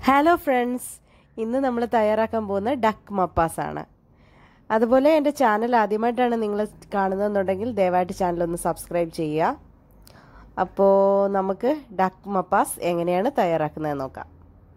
hello friends ഇന്ന് നമ്മൾ തയ്യാറാക്കാൻ പോകുന്ന ഡക്ക് മപ്പാസ് ആണ് അതുപോലെ എൻ്റെ ചാനൽ ആദ്യമായിട്ടാണ് നിങ്ങൾ കാണുന്നതെന്നുണ്ടെങ്കിൽ ദയവായിട്ട് ചാനൽ ഒന്ന് സബ്സ്ക്രൈബ് ചെയ്യുക അപ്പോൾ നമുക്ക് ഡക്ക് മപ്പാസ് എങ്ങനെയാണ് തയ്യാറാക്കുന്നത് നോക്കാം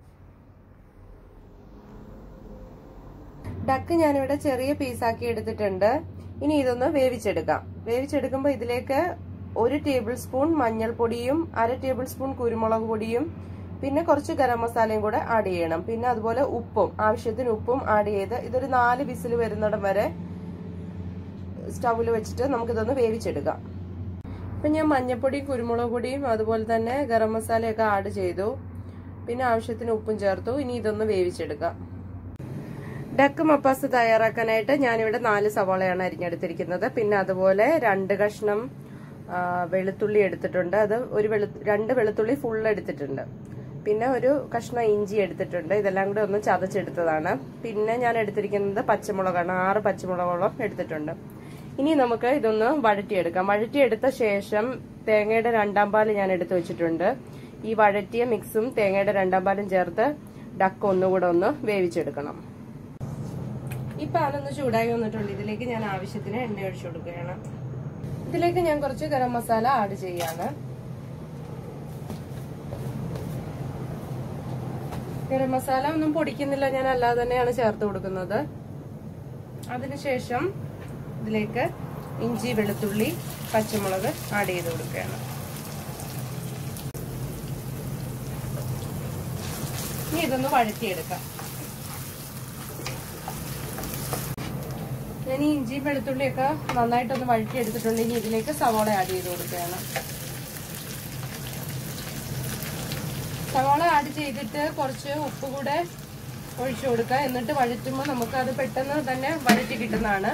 ഡക്ക് ഞാനിവിടെ ചെറിയ പീസാക്കി എടുത്തിട്ടുണ്ട് ഇനി ഇതൊന്ന് വേവിച്ചെടുക്കാം വേവിച്ചെടുക്കുമ്പോൾ ഇതിലേക്ക് ഒരു ടേബിൾ സ്പൂൺ മഞ്ഞൾപ്പൊടിയും അര ടേബിൾ സ്പൂൺ കുരുമുളക് പൊടിയും പിന്നെ കുറച്ച് ഗരം മസാലയും കൂടെ ആഡ് ചെയ്യണം പിന്നെ അതുപോലെ ഉപ്പും ആവശ്യത്തിന് ഉപ്പും ആഡ് ചെയ്ത് ഇതൊരു നാല് വിസിൽ വരുന്നിടം വരെ സ്റ്റൗവിൽ വെച്ചിട്ട് നമുക്കിതൊന്ന് വേവിച്ചെടുക്കാം ഇപ്പം ഞാൻ മഞ്ഞൾപ്പൊടിയും കുരുമുളക് പൊടിയും അതുപോലെ തന്നെ ഗരം മസാലയൊക്കെ ആഡ് ചെയ്തു പിന്നെ ആവശ്യത്തിന് ഉപ്പും ചേർത്തു ഇനി ഇതൊന്ന് വേവിച്ചെടുക്കാം ഡക്ക് മപ്പാസ് തയ്യാറാക്കാനായിട്ട് ഞാനിവിടെ നാല് സവാളയാണ് അരിഞ്ഞെടുത്തിരിക്കുന്നത് പിന്നെ അതുപോലെ രണ്ട് കഷ്ണം വെളുത്തുള്ളി എടുത്തിട്ടുണ്ട് അത് ഒരു വെളു രണ്ട് വെളുത്തുള്ളി ഫുൾ എടുത്തിട്ടുണ്ട് പിന്നെ ഒരു കഷ്ണം ഇഞ്ചി എടുത്തിട്ടുണ്ട് ഇതെല്ലാം കൂടെ ഒന്ന് ചതച്ചെടുത്തതാണ് പിന്നെ ഞാൻ എടുത്തിരിക്കുന്നത് പച്ചമുളകാണ് ആറ് പച്ചമുളകോളം എടുത്തിട്ടുണ്ട് ഇനി നമുക്ക് ഇതൊന്ന് വഴറ്റിയെടുക്കാം വഴറ്റിയെടുത്ത ശേഷം തേങ്ങയുടെ രണ്ടാം പാല് ഞാൻ എടുത്തു വെച്ചിട്ടുണ്ട് ഈ വഴറ്റിയ മിക്സും തേങ്ങയുടെ രണ്ടാം പാലും ചേർത്ത് ഡക്ക് ഒന്നുകൂടെ ഒന്ന് വേവിച്ചെടുക്കണം ഈ പാലൊന്ന് ചൂടായി വന്നിട്ടുണ്ട് ഇതിലേക്ക് ഞാൻ ആവശ്യത്തിന് എണ്ണ ഒഴിച്ചു കൊടുക്കുകയാണ് ഇതിലേക്ക് ഞാൻ കുറച്ച് ഗരം മസാല ആഡ് ചെയ്യാണ് ഗരം മസാല ഒന്നും പൊടിക്കുന്നില്ല ഞാൻ അല്ലാതെ തന്നെയാണ് ചേർത്ത് കൊടുക്കുന്നത് അതിനുശേഷം ഇതിലേക്ക് ഇഞ്ചി വെളുത്തുള്ളി പച്ചമുളക് ആഡ് ചെയ്ത് കൊടുക്കുകയാണ് ഇനി ഇതൊന്ന് വഴറ്റിയെടുക്കാം ഞാൻ ഈ ഇഞ്ചി വെളുത്തുള്ളിയൊക്കെ നന്നായിട്ടൊന്ന് വഴറ്റിയെടുത്തിട്ടുണ്ട് ഇനി ഇതിലേക്ക് സവാള ആഡ് ചെയ്ത് കൊടുക്കുകയാണ് സവാള ആഡ് ചെയ്തിട്ട് കുറച്ച് ഉപ്പ് കൂടെ ഒഴിച്ചു കൊടുക്കുക എന്നിട്ട് വഴറ്റുമ്പോൾ നമുക്ക് അത് പെട്ടെന്ന് തന്നെ വഴറ്റി കിട്ടുന്നതാണ്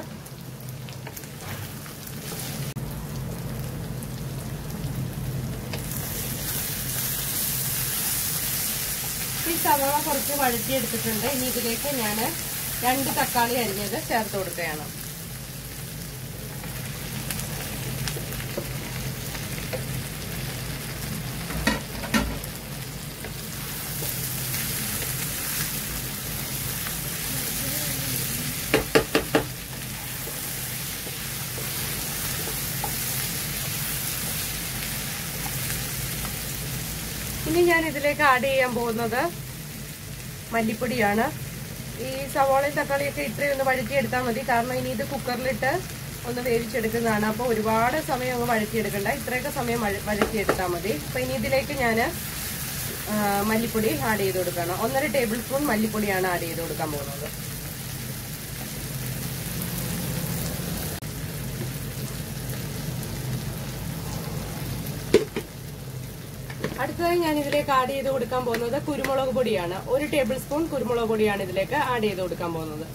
ഈ സവാള കുറച്ച് വഴറ്റിയെടുത്തിട്ടുണ്ട് ഇനി ഇതിലേക്ക് ഞാൻ രണ്ട് തക്കാളി അരിഞ്ഞത് ചേർത്ത് കൊടുക്കുകയാണ് ഇനി ഞാൻ ഇതിലേക്ക് ആഡ് ചെയ്യാൻ പോകുന്നത് മല്ലിപ്പൊടിയാണ് ഈ സവാളയും തക്കാളിയൊക്കെ ഇത്രയും ഒന്ന് വഴറ്റിയെടുത്താൽ മതി കാരണം ഇനി ഇത് കുക്കറിലിട്ട് ഒന്ന് വേവിച്ചെടുക്കുന്നതാണ് അപ്പോൾ ഒരുപാട് സമയം അങ്ങ് വഴറ്റിയെടുക്കണ്ട ഇത്രയൊക്കെ സമയം വഴറ്റിയെടുത്താൽ മതി അപ്പോൾ ഇനി ഇതിലേക്ക് ഞാൻ മല്ലിപ്പൊടി ആഡ് ചെയ്ത് കൊടുക്കണം ഒന്നര ടേബിൾ സ്പൂൺ മല്ലിപ്പൊടിയാണ് ആഡ് ചെയ്ത് കൊടുക്കാൻ പോകുന്നത് അടുത്തതായി ഞാൻ ഇതിലേക്ക് ആഡ് ചെയ്ത് കൊടുക്കാൻ പോകുന്നത് കുരുമുളക് പൊടിയാണ് ഒരു ടേബിൾ സ്പൂൺ കുരുമുളക് പൊടിയാണ് ഇതിലേക്ക് ആഡ് ചെയ്ത് കൊടുക്കാൻ പോകുന്നത്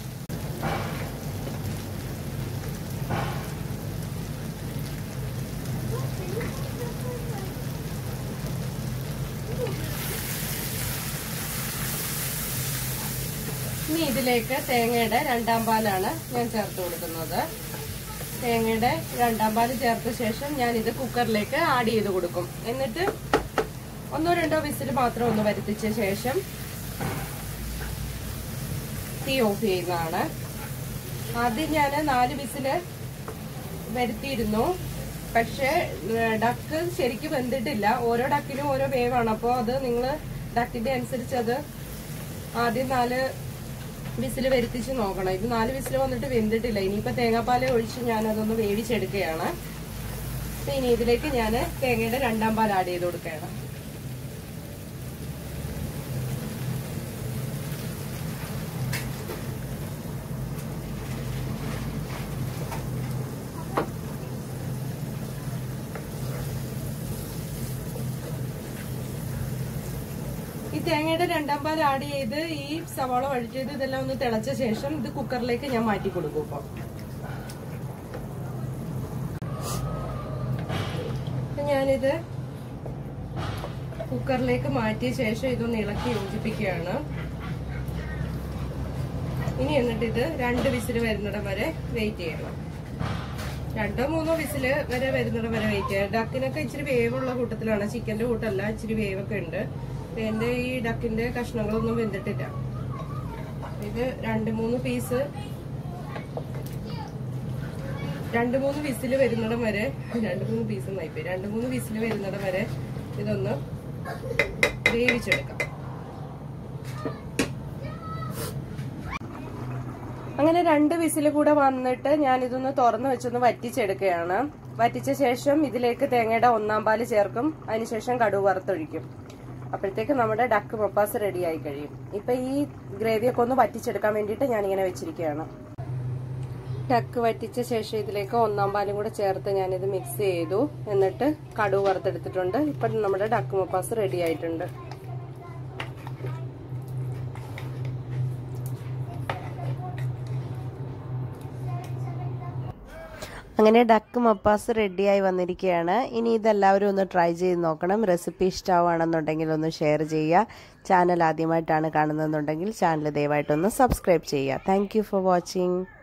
ഇനി ഇതിലേക്ക് തേങ്ങയുടെ രണ്ടാം പാലാണ് ഞാൻ ചേർത്ത് കൊടുക്കുന്നത് തേങ്ങയുടെ രണ്ടാം പാല് ചേർത്ത ശേഷം ഞാൻ ഇത് കുക്കറിലേക്ക് ആഡ് ചെയ്ത് കൊടുക്കും എന്നിട്ട് ഒന്നോ രണ്ടോ വിസിൽ മാത്രം ഒന്ന് വരുത്തിച്ച ശേഷം തീ ഓഫ് ചെയ്യുന്നതാണ് ആദ്യം ഞാൻ നാല് വിസില് വരുത്തിയിരുന്നു പക്ഷെ ഡക്ക് ശരിക്കും വെന്തിട്ടില്ല ഓരോ ഡക്കിനും ഓരോ വേവാണ് അപ്പോൾ അത് നിങ്ങൾ ഡക്കിന്റെ അനുസരിച്ച് അത് ആദ്യം നാല് വിസിൽ വരുത്തിച്ച് നോക്കണം ഇത് നാല് വിസിൽ വന്നിട്ട് വെന്തിട്ടില്ല ഇനിയിപ്പോൾ തേങ്ങാപ്പാൽ ഒഴിച്ച് ഞാൻ അതൊന്ന് വേവിച്ചെടുക്കുകയാണ് ഇനി ഇതിലേക്ക് ഞാൻ തേങ്ങയുടെ രണ്ടാം പാൽ ആഡ് ചെയ്ത് കൊടുക്കുകയാണ് ഈ തേങ്ങയുടെ രണ്ടാം പാൽ ആഡ് ചെയ്ത് ഈ സവാള വഴറ്റിയത് ഇതെല്ലാം ഒന്ന് തിളച്ച ശേഷം ഇത് കുക്കറിലേക്ക് ഞാൻ മാറ്റി കൊടുക്കും ഇപ്പൊ ഞാനിത് കുക്കറിലേക്ക് മാറ്റിയ ശേഷം ഇതൊന്ന് ഇളക്കി യോജിപ്പിക്കുകയാണ് ഇനി എന്നിട്ട് ഇത് രണ്ട് വിസിൽ വരുന്നിടം വരെ വെയിറ്റ് ചെയ്യണം രണ്ടോ മൂന്നോ വിസില് വരെ വരുന്നിടം വരെ വെയിറ്റ് ചെയ്യാം ഡക്കിനൊക്കെ ഇച്ചിരി വേവുള്ള കൂട്ടത്തിലാണ് ചിക്കന്റെ കൂട്ടല്ല ഇച്ചിരി വേവൊക്കെ ഉണ്ട് എന്റെ ഈ ഡക്കിന്റെ കഷ്ണങ്ങളൊന്നും വെന്തിട്ടില്ല ഇത് രണ്ട് മൂന്ന് പീസ് രണ്ട് മൂന്ന് വിസിൽ വരുന്നിടം വരെ രണ്ട് മൂന്ന് പീസ് നയിപ്പോയി രണ്ട് മൂന്ന് വിസിൽ വരുന്നിടം വരെ ഇതൊന്ന് വേവിച്ചെടുക്കാം അങ്ങനെ രണ്ട് വിസിൽ കൂടെ വന്നിട്ട് ഞാൻ ഇതൊന്ന് തുറന്നു വെച്ചൊന്ന് വറ്റിച്ചെടുക്കുകയാണ് വറ്റിച്ച ശേഷം ഇതിലേക്ക് തേങ്ങയുടെ ഒന്നാം പാല് ചേർക്കും അതിനുശേഷം കടുവ് വറുത്തൊഴിക്കും അപ്പോഴത്തേക്ക് നമ്മുടെ ഡക്ക് മപ്പാസ് റെഡി ആയി കഴിയും ഇപ്പൊ ഈ ഗ്രേവിയൊക്കെ ഒന്ന് വറ്റിച്ചെടുക്കാൻ വേണ്ടിയിട്ട് ഞാൻ ഇങ്ങനെ വെച്ചിരിക്കുകയാണ് ഡക്ക് വറ്റിച്ച ശേഷം ഇതിലേക്ക് ഒന്നാം പാലും കൂടെ ചേർത്ത് ഞാനിത് മിക്സ് ചെയ്തു എന്നിട്ട് കടുവ് വറുത്തെടുത്തിട്ടുണ്ട് ഇപ്പൊ നമ്മുടെ ഡക്ക് മപ്പാസ് റെഡി ആയിട്ടുണ്ട് അങ്ങനെ ഡക്ക് മപ്പാസ് റെഡിയായി വന്നിരിക്കുകയാണ് ഇനി ഇതെല്ലാവരും ഒന്ന് ട്രൈ ചെയ്ത് നോക്കണം റെസിപ്പി ഇഷ്ടമാണെന്നുണ്ടെങ്കിൽ ഒന്ന് ഷെയർ ചെയ്യുക ചാനൽ ആദ്യമായിട്ടാണ് കാണുന്നതെന്നുണ്ടെങ്കിൽ ചാനൽ ദയവായിട്ടൊന്ന് സബ്സ്ക്രൈബ് ചെയ്യുക താങ്ക് ഫോർ വാച്ചിങ്